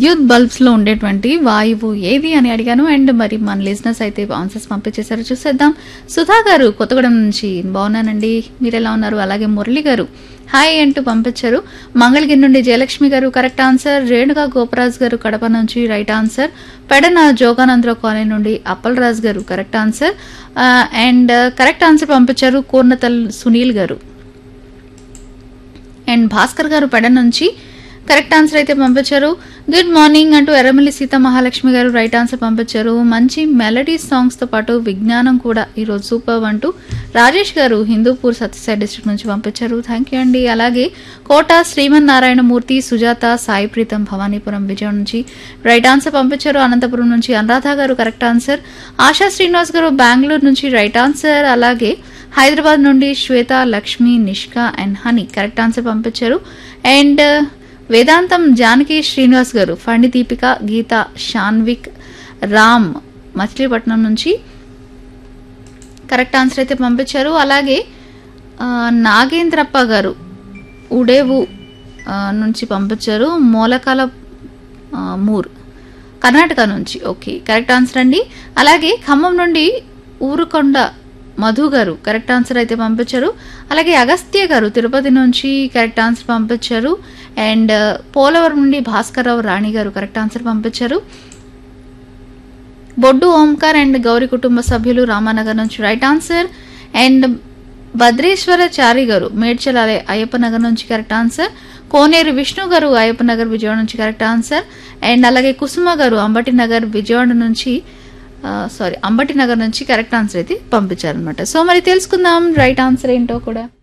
విద్యుత్ బల్బ్స్ లో ఉండేటువంటి వాయువు ఏది అని అడిగాను అండ్ మరి మన లిజినెస్ అయితే ఆన్సర్స్ పంపించేశారు చూసేద్దాం సుధా గారు కొత్తగూడెం నుంచి బాగున్నానండి మీరు ఎలా ఉన్నారు అలాగే మురళి గారు హాయ్ అంటూ పంపించారు మంగళగిరి నుండి జయలక్ష్మి గారు కరెక్ట్ ఆన్సర్ రేణుగా గోపరాజ్ గారు కడప నుంచి right answer Pedana Joganandra colony నుండి అప్పలరాజ్ గారు correct answer and correct answer పంపించారు కూర్నతల్ సునీల్ గారు అండ్ భాస్కర్ గారు పెడ నుంచి కరెక్ట్ ఆన్సర్ అయితే పంపించారు గుడ్ మార్నింగ్ అంటూ ఎర్రమల్లి సీత మహాలక్ష్మి గారు రైట్ ఆన్సర్ పంపించారు మంచి మెలడీ సాంగ్స్ తో పాటు విజ్ఞానం కూడా ఈరోజు సూపర్ అంటూ రాజేష్ గారు హిందూపూర్ సత్యసాయి డిస్ట్రిక్ట్ నుంచి పంపించారు థ్యాంక్ యూ అండి అలాగే కోట శ్రీమన్ నారాయణమూర్తి సుజాత సాయి ప్రీతం భవానీపురం విజయం నుంచి రైట్ ఆన్సర్ పంపించారు అనంతపురం నుంచి అనురాధ గారు కరెక్ట్ ఆన్సర్ ఆశా శ్రీనివాస్ గారు బెంగళూరు నుంచి రైట్ ఆన్సర్ అలాగే హైదరాబాద్ నుండి Swetha Lakshmi Nishka and Honey correct answer పంపించారు అండ్ వేదాంతం జానకి శ్రీనివాస్ గారు ఫణి దీపిక గీత షాన్విక్ రామ్ మచిలీపట్నం నుంచి కరెక్ట్ ఆన్సర్ అయితే పంపించారు అలాగే ఆ, నాగేంద్రప్ప గారు ఉడేవు ఆ, నుంచి పంపించారు మూలకాల ఆ, మూర్ కర్ణాటక నుంచి ఓకే కరెక్ట్ ఆన్సర్ అండి అలాగే ఖమ్మం నుండి ఊరుకొండ మధు గారు కరెక్ట్ ఆన్సర్ అయితే పంపించారు అలాగే అగస్త్య గారు తిరుపతి నుంచి కరెక్ట్ ఆన్సర్ పంపించారు అండ్ పోలవరం నుండి భాస్కర్ రావు రాణి గారు కరెక్ట్ ఆన్సర్ పంపించారు బొడ్డు ఓంకార్ అండ్ గౌరీ కుటుంబ సభ్యులు రామానగర్ నుంచి right answer and Bhadreswara Chari గారు మేడ్చల్ అలే- అయ్యప్ప నగర్ నుంచి కరెక్ట్ ఆన్సర్ కోనేరు విష్ణు గారు అయ్యప్ప నగర్ విజయవాడ నుంచి కరెక్ట్ ఆన్సర్ అండ్ అలాగే కుసుమ గారు అంబటి నగర్ విజయవాడ నుంచి సారీ అంబటి నగర్ నుంచి కరెక్ట్ ఆన్సర్ అయితే పంపించారనమాట సో మరి తెలుసుకుందాం రైట్ ఆన్సర్ ఏంటో కూడా